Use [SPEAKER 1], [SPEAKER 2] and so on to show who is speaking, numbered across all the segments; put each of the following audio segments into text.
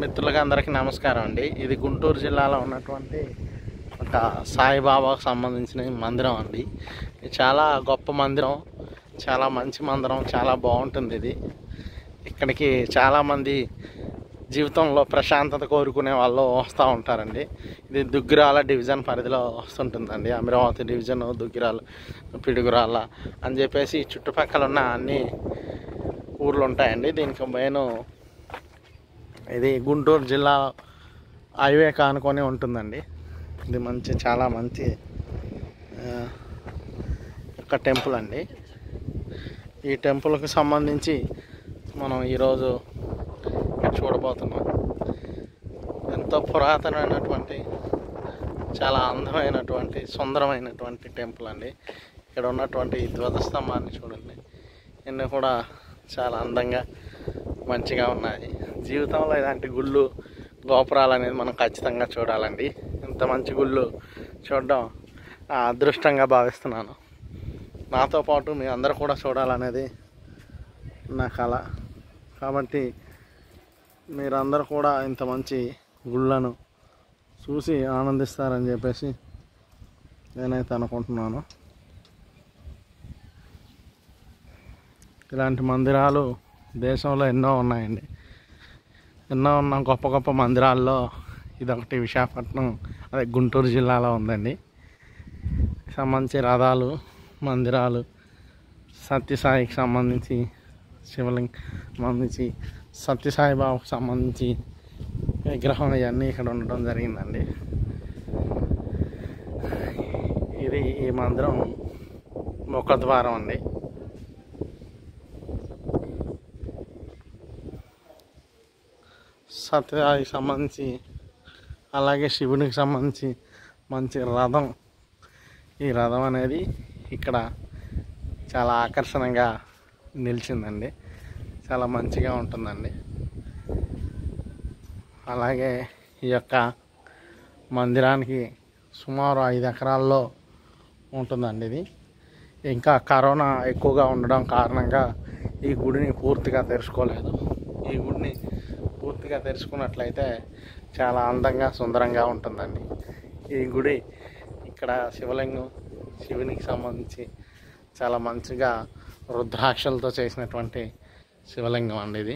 [SPEAKER 1] మిత్రులకి అందరికీ నమస్కారం అండి ఇది గుంటూరు జిల్లాలో ఉన్నటువంటి ఒక సాయిబాబాకు సంబంధించిన మందిరం అండి ఇది చాలా గొప్ప మందిరం చాలా మంచి మందిరం చాలా బాగుంటుంది ఇది ఇక్కడికి చాలామంది జీవితంలో ప్రశాంతత కోరుకునే వాళ్ళు వస్తూ ఉంటారండి ఇది దుగ్గిరాల డివిజన్ పరిధిలో వస్తుంటుందండి అమరావతి డివిజన్ దుగ్గిరాల పిడుగురాల అని చెప్పేసి చుట్టుపక్కల ఉన్న అన్ని ఊర్లు ఉంటాయండి దీనికి మెయిన్ ఇది గుంటూరు జిల్లా హైవే కానుకొని ఉంటుందండి ఇది మంచి చాలా మంచి ఆ, ఒక టెంపుల్ అండి ఈ టెంపుల్కి సంబంధించి మనం ఈరోజు ఇక్కడ చూడబోతున్నాం ఎంతో పురాతనమైనటువంటి చాలా అందమైనటువంటి సుందరమైనటువంటి టెంపుల్ అండి ఇక్కడ ఉన్నటువంటి ఈ ధ్వజస్తంభాన్ని చూడండి ఇన్ని కూడా చాలా అందంగా మంచిగా ఉన్నాయి జీవితంలో ఇలాంటి గుళ్ళు గోపురాలు అనేది మనం ఖచ్చితంగా చూడాలండి ఇంత మంచి గుళ్ళు చూడడం ఆ అదృష్టంగా భావిస్తున్నాను నాతో పాటు మీ అందరూ కూడా చూడాలనేది నా కళ కాబట్టి మీరందరూ కూడా ఇంత మంచి గుళ్ళను చూసి ఆనందిస్తారని చెప్పేసి నేనైతే అనుకుంటున్నాను ఇలాంటి మందిరాలు దేశంలో ఎన్నో ఉన్నాయండి ఎన్నో ఉన్న గొప్ప గొప్ప మందిరాల్లో ఇదొకటి విశాఖపట్నం అదే గుంటూరు జిల్లాలో ఉందండి సంబంధించి రథాలు మందిరాలు సత్యసాయికి సంబంధించి శివలింగ సంబంధించి సత్యసాయి బాబుకి సంబంధించి విగ్రహం ఇవన్నీ ఇక్కడ ఉండడం జరిగిందండి ఇది ఈ మందిరం ముఖద్వారం అండి సత్యసాయికి సంబంధించి అలాగే శివునికి సంబంధించి మంచి రథం ఈ రథం అనేది ఇక్కడ చాలా ఆకర్షణగా నిలిచిందండి చాలా మంచిగా ఉంటుందండి అలాగే ఈ యొక్క మందిరానికి సుమారు ఐదు ఎకరాల్లో ఉంటుందండి ఇది ఇంకా కరోనా ఎక్కువగా ఉండడం కారణంగా ఈ గుడిని పూర్తిగా తెరుచుకోలేదు ఈ గుడిని పూర్తిగా తెరుచుకున్నట్లయితే చాలా అందంగా సుందరంగా ఉంటుందండి ఈ గుడి ఇక్కడ శివలింగం శివునికి సంబంధించి చాలా మంచిగా రుద్రాక్షలతో చేసినటువంటి శివలింగం అండి ఇది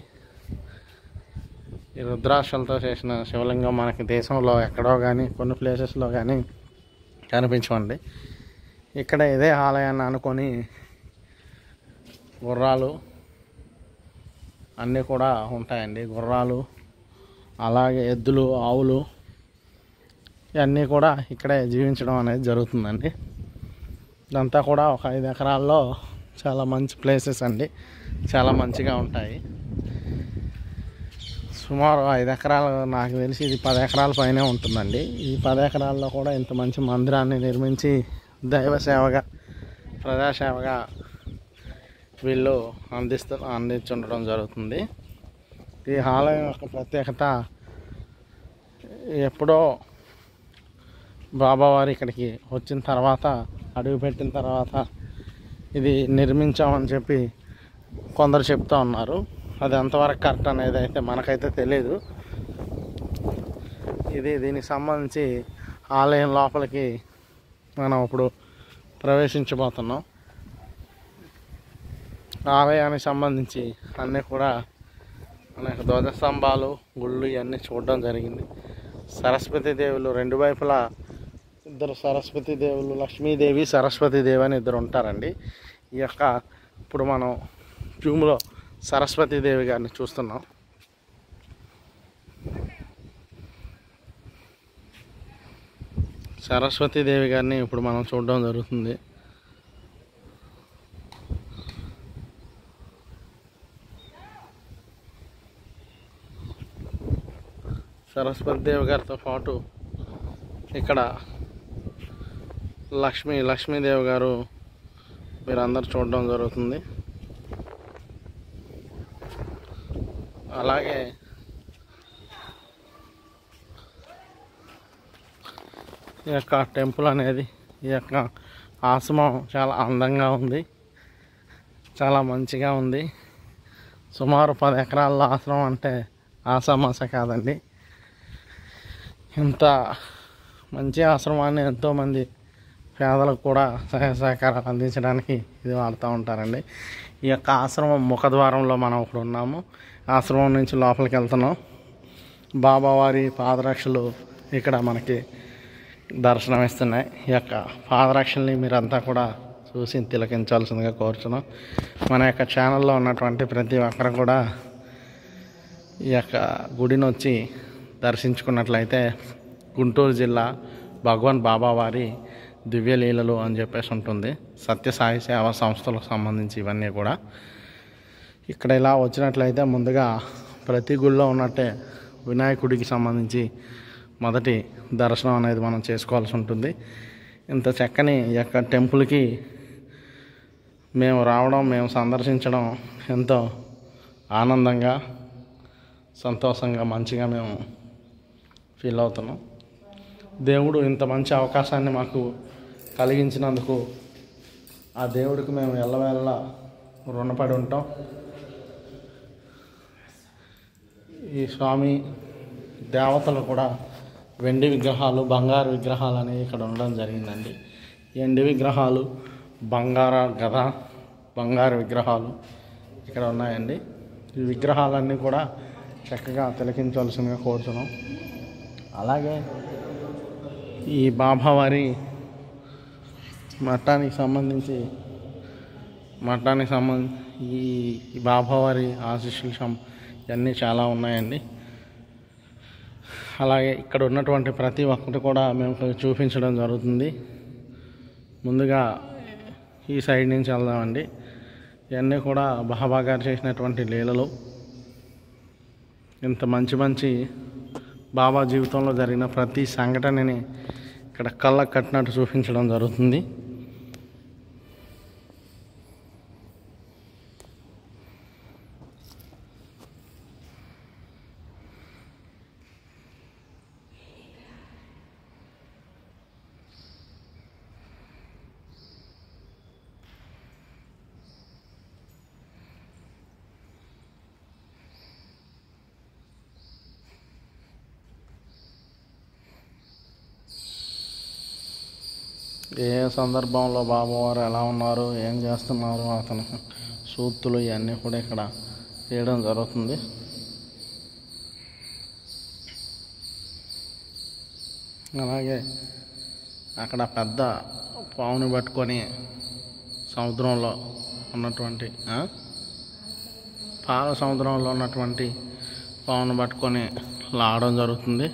[SPEAKER 1] ఈ రుద్రాక్షలతో చేసిన శివలింగం మనకి దేశంలో ఎక్కడో కానీ కొన్ని ప్లేసెస్లో కానీ కనిపించవండి ఇక్కడ ఇదే ఆలయాన్ని అనుకొని గుర్రాలు అన్నీ కూడా ఉంటాయండి గుర్రాలు అలాగే ఎద్దులు ఆవులు ఇవన్నీ కూడా ఇక్కడే జీవించడం అనేది జరుగుతుందండి ఇదంతా కూడా ఒక ఐదు ఎకరాల్లో చాలా మంచి ప్లేసెస్ అండి చాలా మంచిగా ఉంటాయి సుమారు ఐదు ఎకరాలు నాకు తెలిసి ఇది పది ఎకరాల పైనే ఉంటుందండి ఈ పది ఎకరాల్లో కూడా ఇంత మంచి మందిరాన్ని నిర్మించి దైవ సేవగా ప్రజాసేవగా వీళ్ళు అందిస్తూ అందించుండడం జరుగుతుంది ఈ ఆలయం యొక్క ప్రత్యేకత ఎప్పుడో బాబావారు ఇక్కడికి వచ్చిన తర్వాత అడుగు పెట్టిన తర్వాత ఇది నిర్మించామని చెప్పి కొందరు చెప్తా ఉన్నారు అది ఎంతవరకు కరెక్ట్ అనేది అయితే మనకైతే తెలియదు ఇది దీనికి సంబంధించి ఆలయం లోపలికి మనం ఇప్పుడు ప్రవేశించబోతున్నాం ఆలయానికి సంబంధించి అన్నీ కూడా అనేక ధ్వజస్తంభాలు గుళ్ళు ఇవన్నీ చూడడం జరిగింది సరస్వతి దేవులు రెండు వైపులా ఇద్దరు సరస్వతి దేవులు లక్ష్మీదేవి సరస్వతి దేవి అని ఇద్దరు ఉంటారండి ఈ యొక్క ఇప్పుడు మనం జూమ్లో సరస్వతి దేవి గారిని చూస్తున్నాం సరస్వతి దేవి గారిని ఇప్పుడు మనం చూడడం జరుగుతుంది సరస్వతి దేవి గారితో పాటు ఇక్కడ లక్ష్మీ లక్ష్మీదేవి గారు మీరందరూ చూడడం జరుగుతుంది అలాగే ఈ యొక్క టెంపుల్ అనేది ఈ యొక్క ఆశ్రమం చాలా అందంగా ఉంది చాలా మంచిగా ఉంది సుమారు పది ఎకరాల ఆశ్రమం అంటే ఆసామాస కాదండి ఇంత మంచి ఆశ్రమాన్ని ఎంతోమంది పేదలకు కూడా సహాయ సహకారాలు అందించడానికి ఇది వాడుతూ ఉంటారండి ఈ యొక్క ఆశ్రమం ముఖద్వారంలో మనం ఇప్పుడు ఉన్నాము ఆశ్రమం నుంచి లోపలికి వెళ్తున్నాం బాబావారి పాదరక్షలు ఇక్కడ మనకి దర్శనం ఇస్తున్నాయి ఈ యొక్క పాదరక్షల్ని మీరంతా కూడా చూసి తిలకించాల్సిందిగా కోరుచున్నాం మన యొక్క ఛానల్లో ఉన్నటువంటి ప్రతి ఒక్కరు కూడా ఈ యొక్క గుడిని వచ్చి దర్శించుకున్నట్లయితే గుంటూరు జిల్లా భగవాన్ బాబావారి దివ్యలీలలు అని చెప్పేసి ఉంటుంది సత్యసాయి సేవా సంస్థలకు సంబంధించి ఇవన్నీ కూడా ఇక్కడ ఇలా వచ్చినట్లయితే ముందుగా ప్రతి గుళ్ళో ఉన్నట్టే వినాయకుడికి సంబంధించి మొదటి దర్శనం అనేది మనం చేసుకోవాల్సి ఉంటుంది ఇంత చక్కని ఈ యొక్క టెంపుల్కి మేము రావడం మేము సందర్శించడం ఎంతో ఆనందంగా సంతోషంగా మంచిగా మేము ఫీల్ అవుతున్నాం దేవుడు ఇంత మంచి అవకాశాన్ని మాకు కలిగించినందుకు ఆ దేవుడికి మేము ఎల్లవేళ రుణపడి ఉంటాం ఈ స్వామి దేవతలు కూడా వెండి విగ్రహాలు బంగారు విగ్రహాలు అనేవి ఇక్కడ ఉండడం జరిగిందండి ఈ వెండి విగ్రహాలు బంగార గద బంగారు విగ్రహాలు ఇక్కడ ఉన్నాయండి ఈ విగ్రహాలన్నీ కూడా చక్కగా తిలకించవలసిందిగా కోరుతున్నాం అలాగే ఈ బాబావారి మఠానికి సంబంధించి మఠానికి సంబంధించి ఈ ఈ బాబావారి ఆశీస్సులు సం- ఇవన్నీ చాలా ఉన్నాయండి అలాగే ఇక్కడ ఉన్నటువంటి ప్రతి ఒక్కటి కూడా మేము కొంచెం చూపించడం జరుగుతుంది ముందుగా ఈ సైడ్ నుంచి వెళ్దామండి ఇవన్నీ కూడా బాబా గారు చేసినటువంటి లీలలు ఇంత మంచి మంచి బాబా జీవితంలో జరిగిన ప్రతి సంఘటనని ఇక్కడ కళ్ళకు కట్టినట్టు చూపించడం జరుగుతుంది ఏ సందర్భంలో బాబావారు ఎలా ఉన్నారు ఏం చేస్తున్నారు అతను సూక్తులు ఇవన్నీ కూడా ఇక్కడ చేయడం జరుగుతుంది అలాగే అక్కడ పెద్ద పావుని పట్టుకొని సముద్రంలో ఉన్నటువంటి ఆ? పాల సముద్రంలో ఉన్నటువంటి పావును పట్టుకొని లాగడం జరుగుతుంది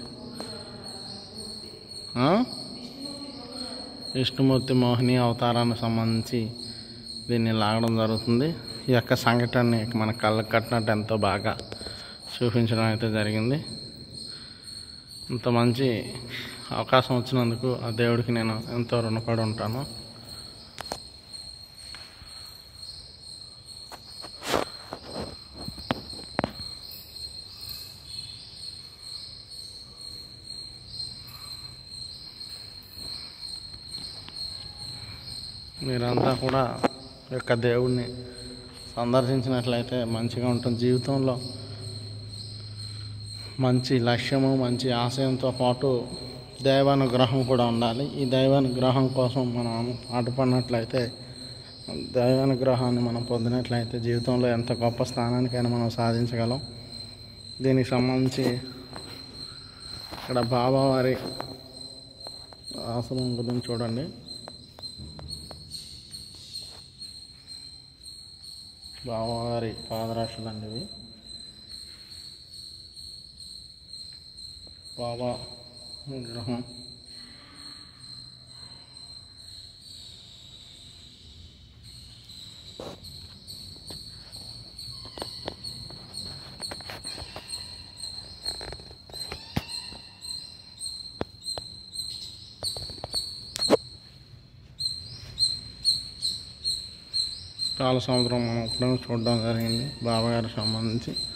[SPEAKER 1] ఆ? విష్ణుమూర్తి మోహిని అవతారానికి సంబంధించి దీన్ని లాగడం జరుగుతుంది ఈ యొక్క సంఘటనని మన కళ్ళకు కట్టినట్టు ఎంతో బాగా చూపించడం అయితే జరిగింది ఇంత మంచి అవకాశం వచ్చినందుకు ఆ దేవుడికి నేను ఎంతో రుణపడి ఉంటాను మీరంతా కూడా ఈ యొక్క దేవుడిని సందర్శించినట్లయితే మంచిగా ఉంటుంది జీవితంలో మంచి లక్ష్యము మంచి ఆశయంతో పాటు దైవానుగ్రహం కూడా ఉండాలి ఈ దైవానుగ్రహం కోసం మనం పాటుపడినట్లయితే దైవానుగ్రహాన్ని మనం పొందినట్లయితే జీవితంలో ఎంత గొప్ప స్థానానికైనా మనం సాధించగలం దీనికి సంబంధించి ఇక్కడ బాబావారి ఆశ్రమం గురించి చూడండి బాబావారి పాదరాక్షలు అండి ఇవి బాబా విగ్రహం పాల సముద్రం మనం ఎప్పుడైనా చూడడం జరిగింది బాబాగారికి సంబంధించి